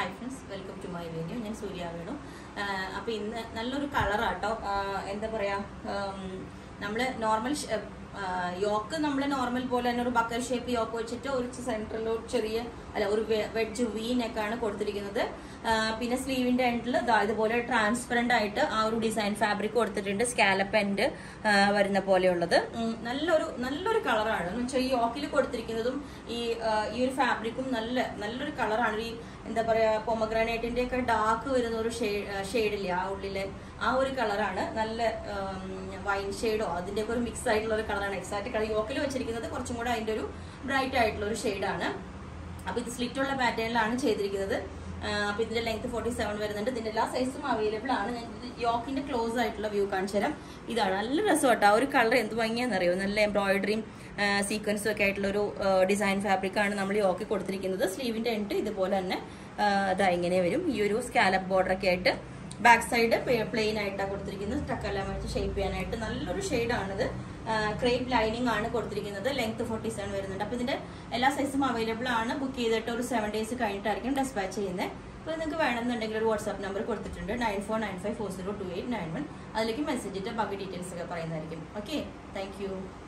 hi friends welcome to my video ഞാൻ സൂര്യ വേണു അപ്പോൾ ഇന്ന് നല്ലൊരു കളറാട്ടോ എന്താ പറയുക നമ്മൾ നോർമൽ യോക്ക് നമ്മൾ നോർമൽ പോലെ തന്നെ ഒരു ബക്കർ ഷേപ്പ് യോക്ക് വെച്ചിട്ട് ഒരു സെൻറ്ററിൽ ഒരു ചെറിയ അല്ല ഒരു വെഡ്ജ് വി നെക്കാണ് കൊടുത്തിരിക്കുന്നത് ആ, പിന്നെ സ്ലീവിന്റെ എൻഡിൽ ഇതുപോലെ ട്രാൻസ്പെറന്റ് ആയിട്ട് ആ ഒരു ഡിസൈൻ ഫാബ്രിക് കൊടുത്തിട്ടുണ്ട് സ്കാലപ്പ് എൻഡ് വരുന്ന പോലെയുള്ളത് ഉം, നല്ലൊരു നല്ലൊരു കളറാണ് എന്ന് വെച്ചാൽ ഈ യോക്കിൽ കൊടുത്തിരിക്കുന്നതും ഈ ആ, ഈ ഒരു ഫാബ്രിക്കും നല്ല നല്ലൊരു കളറാണ് ഈ എന്താ പറയാ പൊമഗ്രാനൈറ്റിന്റെ ഒക്കെ ഡാർക്ക് വരുന്ന ഒരു ഷെയ്ഡില്ലേ ആ ഉള്ളിലെ ആ ഒരു കളറാണ് നല്ല വൈൻ ഷെയ്ഡോ അതിന്റെ ഒക്കെ ഒരു മിക്സ് ആയിട്ടുള്ള ഒരു കളറാണ് എക്സാക്ട് കളർ യോക്കിൽ വെച്ചിരിക്കുന്നത് കുറച്ചും കൂടെ അതിന്റെ ഒരു ബ്രൈറ്റ് ആയിട്ടുള്ള ഒരു ഷെയ്ഡാണ് അപ്പൊ ഇത് സ്ലിറ്റ് ഉള്ള പാറ്റേണിലാണ് ചെയ്തിരിക്കുന്നത് ആ, അപ്പൊ ഇതിന്റെ ലെങ്ത് ഫോർട്ടി സെവൻ വരുന്നുണ്ട് ഇതിന്റെ എല്ലാ സൈസും അവൈലബിൾ ആണ് ഞാൻ ഇത് യോക്കിന്റെ ക്ലോസ് ആയിട്ടുള്ള വ്യൂ കാണിച്ചു തരാം ഇതാണ് നല്ല രസം കേട്ടോ ആ ഒരു കളർ എന്ത് ഭംഗിയാണെന്നറിയോ നല്ല എംബ്രോയിഡറിയും സീക്വൻസും ഒക്കെ ആയിട്ടുള്ള ഒരു ഡിസൈൻ ഫാബ്രിക് ആണ് നമ്മൾ യോക്കി കൊടുത്തിരിക്കുന്നത് സ്ലീവിന്റെ എൻഡ് ഇതുപോലെ തന്നെ ആ, ഇതാ ഇങ്ങനെ വരും ഈ ഒരു സ്കാലപ്പ് ബോർഡർ ഒക്കെ ആയിട്ട് ബാക്ക് സൈഡ് പ്ലെയിൻ ആയിട്ടാണ് കൊടുത്തിരിക്കുന്നത് ടക്കെല്ലാം വെച്ച് ഷേപ്പ് ചെയ്യാനായിട്ട് നല്ലൊരു ഷെയ്ഡാണിത് ക്രേപ്പ് ലൈനിങ് ആണ് കൊടുത്തിരിക്കുന്നത് ലെങ്ത് ഫോർട്ടി സെവൻ വരുന്നുണ്ട് അപ്പൊ ഇതിന്റെ എല്ലാ സൈസും അവൈലബിൾ ആണ് ബുക്ക് ചെയ്തിട്ട് ഒരു സെവൻ ഡേയ്സ് കഴിഞ്ഞിട്ടായിരിക്കും ഡെസ്പാച്ച് ചെയ്യുന്നത് അപ്പോൾ നിങ്ങൾക്ക് വേണമെന്നുണ്ടെങ്കിൽ ഒരു വാട്സാപ്പ് നമ്പർ കൊടുത്തിട്ടുണ്ട് nine four nine five four zero two eight nine one അതിലേക്ക് മെസ്സേജ് ഇട്ട് ബാക്കി ഡീറ്റെയിൽസ് ഒക്കെ പറയുന്നതായിരിക്കും ഓക്കെ താങ്ക് യു